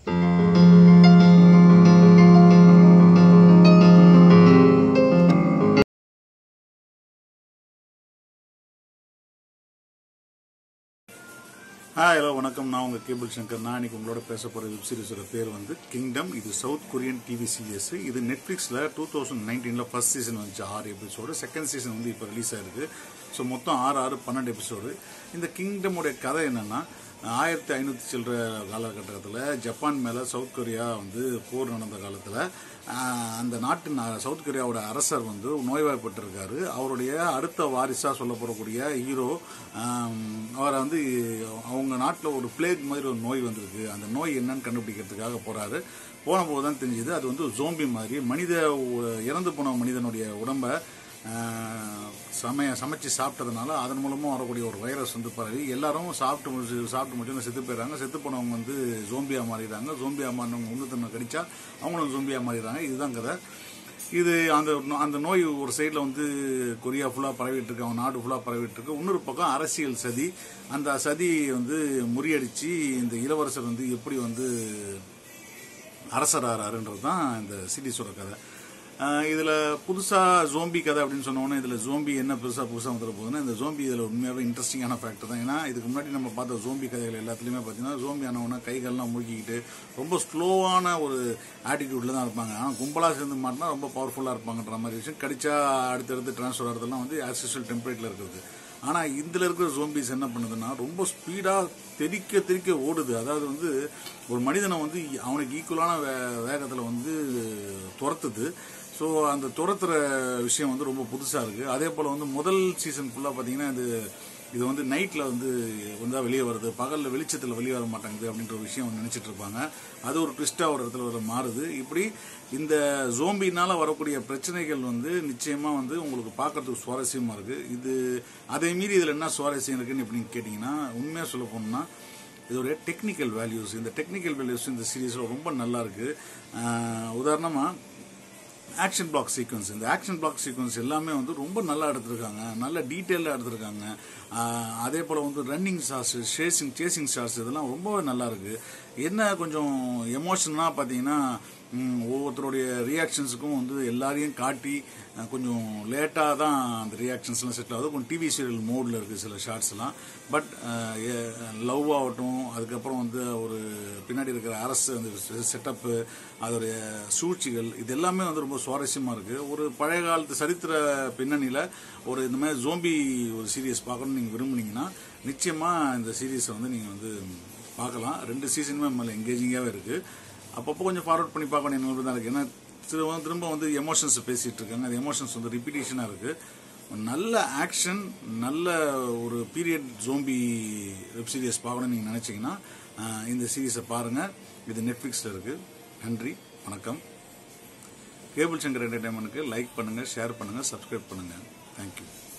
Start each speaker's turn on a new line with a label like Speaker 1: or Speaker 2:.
Speaker 1: hi hello வணக்கம் நான் உங்கள் கேபிள் சங்கர் நான் இன்னைக்கு உங்களோட பேச போகிற வெப் சீரிஸோட பேர் வந்து கிங்டம் இது சவுத் கொரியன் டிவி சீரியஸ் இது நெட்ஃப்ளிக்ஸில் டூ தௌசண்ட் நைன்டீனில் ஃபர்ஸ்ட் சீசன் வந்துச்சு ஆறு எபிசோடு செகண்ட் சீசன் வந்து இப்போ ரிலீஸ் ஆயிருக்கு ஸோ மொத்தம் ஆறு ஆறு பன்னெண்டு எபிசோடு இந்த கிங்டமுடைய கதை என்னன்னா ஆயிரத்தி ஐநூற்றி சில்லற காலகட்டத்தில் ஜப்பான் மேலே சவுத் கொரியா வந்து போர் நடந்த காலத்தில் அந்த நாட்டின் அ- சவுத் கொரியாவோட அரசர் வந்து நோய்வாய்ப்பட்டிருக்காரு அவருடைய அடுத்த வாரிசாக சொல்லப்படக்கூடிய ஹீரோ அவரை வந்து அவங்க நாட்டில் ஒரு பிளேக் மாதிரி ஒரு நோய் வந்திருக்கு அந்த நோய் என்னன்னு கண்டுபிடிக்கிறதுக்காக போறாரு போன போது தான் தெரிஞ்சுது அது வந்து ஜோம்பி மாதிரி மனித உ- இறந்து போன மனிதனுடைய உடம்ப ஆஹ், சமைய சமைச்சு சாப்பிட்டதுனால அதன் மூலமா வரக்கூடிய ஒரு வைரஸ் வந்து பரவி எல்லாரும் சாப்பிட்டு முடிச்சு சாப்பிட்டு முடிச்சு செத்து போயிடுறாங்க செத்து போனவங்க வந்து ஜோம்பியா மாறிடுறாங்க ஜோம்பியா மாறினவங்க உண்டு தன்னை கடிச்சா அவங்களும் ஜோம்பியா மாறிடுறாங்க இதுதான் கதை இது அந்த அந்த நோய் ஒரு சைடில் வந்து கொரியா ஃபுல்லாக பரவிட்டு இருக்கு அவன் நாடு ஃபுல்லாக பரவிட்டு இருக்கு இன்னொரு பக்கம் அரசியல் சதி அந்த சதி வந்து முறியடிச்சு இந்த இளவரசர் வந்து எப்படி வந்து அரசராறாருன்றது தான் இந்த சீரிஸோட கதை ஆஹ் இதுல புதுசா ஜோம்பி கதை அப்படின்னு சொன்னோன்னே இதுல ஜோம்பி என்ன பெருசா புதுசா வந்துட போகுதுன்னா இந்த ஜோம்பி இதுல உண்மையாவே இன்ட்ரெஸ்டிங்கான ஃபேக்டர் தான் ஏன்னா இதுக்கு முன்னாடி நம்ம பார்த்த ஜோம்பி கதைகள் எல்லாத்துலயுமே பார்த்தீங்கன்னா ஜோம்பி ஆனவனா கைகள்லாம் முழுக்கிக்கிட்டு ரொம்ப ஸ்லோவான ஒரு ஆட்டிடியூட்ல தான் இருப்பாங்க ஆனால் கும்பலா சேர்ந்து மாட்டினா ரொம்ப பவர்ஃபுல்லா இருப்பாங்கன்ற மாதிரி விஷயம் கடிச்சா அடுத்தடுத்து டிரான்ஸ்ஃபர் ஆகிறதெல்லாம் வந்து ஆக்சிஷுவல் டெம்பரேட்ல இருக்கிறது ஆனா இதுல இருக்கிற ஜோம்பிஸ் என்ன பண்ணுதுன்னா ரொம்ப ஸ்பீடா தெறிக்க தெறிக்க ஓடுது அதாவது வந்து ஒரு மனிதனை வந்து அவனுக்கு ஈக்குவலான வே- வேகத்துல வந்து துரத்துது ஸோ அந்த துரத்துற விஷயம் வந்து ரொம்ப புதுசா இருக்கு அதே போல வந்து முதல் சீசன் ஃபுல்லா பாத்தீங்கன்னா இது இது வந்து நைட்ல வந்து வந்தா வெளியே வருது பகல்ல வெளிச்சத்துல வெளியே வர மாட்டேங்குது அப்படின்ற ஒரு விஷயம் நினைச்சிட்டு இருப்பாங்க அது ஒரு ட்விஸ்டா ஒரு இடத்துல வர மாறுது இப்படி இந்த ஜோம்பினால வரக்கூடிய பிரச்சனைகள் வந்து நிச்சயமா வந்து உங்களுக்கு பார்க்கறதுக்கு சுவாரஸ்யமா இருக்கு இது அதை மீறி இதுல என்ன சுவாரஸ்யம் இருக்குன்னு எப்படின்னு கேட்டீங்கன்னா உண்மையா சொல்ல போனோம்னா இதோடைய டெக்னிக்கல் வேல்யூஸ் இந்த டெக்னிக்கல் வேல்யூஸ் இந்த சீரீஸ்ல ரொம்ப நல்லா இருக்கு ஆஹ் உதாரணமா ஆக்ஷன் பிளாக் சீக்வன்ஸ் இந்த ஆக்ஷன் பிளாக் சீக்வன்ஸ் எல்லாமே வந்து ரொம்ப நல்லா எடுத்திருக்காங்க நல்ல டீட்டெயிலாக எடுத்திருக்காங்க ஆஹ் அதே போல் வந்து running shots chasing chasing shots இதெல்லாம் ரொம்பவே நல்லா இருக்கு என்ன கொஞ்சம் எமோஷனலாக பார்த்தீங்கன்னா ம், ஒவ்வொருத்தருடைய ரியாக்ஷன்ஸுக்கும் வந்து எல்லாரையும் காட்டி அஹ், கொஞ்சம் லேட்டாக தான் அந்த ரியாக்ஷன்ஸ்லாம் செட்டில் ஆகுது கொஞ்சம் டிவி சீரியல் மோடில் இருக்குது சில ஷார்ட்ஸ்லாம் பட் லவ் ஆகட்டும் அதுக்கப்புறம் வந்து ஒரு பின்னாடி இருக்கிற அரசு அந்த செட்டப்பு அதோடைய சூழ்ச்சிகள் இது எல்லாமே வந்து ரொம்ப சுவாரஸ்யமாக இருக்குது ஒரு பழைய காலத்து சரித்திர பின்னணியில் ஒரு இந்த மாதிரி ஜோம்பி ஒரு சீரியஸ் பார்க்கணும்னு நீங்கள் விரும்புனீங்கன்னா நிச்சயமாக இந்த சீரியஸை வந்து நீங்கள் வந்து பார்க்கலாம் ரெண்டு சீசனுமே மேலே எங்கேஜிங்காகவே இருக்குது அப்பப்போ கொஞ்சம் ஃபார்வர்ட் பண்ணி பார்க்க வேண்டிய நிலைமை தான் இருக்குது ஏன்னா திரும்ப திரும்ப வந்து எமோஷன்ஸ் பேசிட்டு இருக்காங்க அந்த எமோஷன்ஸ் வந்து ரிப்பீட்டேஷனாக இருக்குது நல்ல ஆக்ஷன் நல்ல ஒரு பீரியட் ஜோம்பி வெப் சீரிஸ் பார்க்கணும்னு நீங்கள் நினச்சிங்கன்னா ஆஹ், இந்த சீரிஸை பாருங்கள் இது நெட்ஃப்ளிக்ஸில் இருக்குது நன்றி வணக்கம் கேபிள் சங்கர் என்டர்டைன்மெண்ட்டுக்கு லைக் பண்ணுங்கள் ஷேர் பண்ணுங்கள் சப்ஸ்கிரைப் பண்ணுங்கள் தேங்க்யூ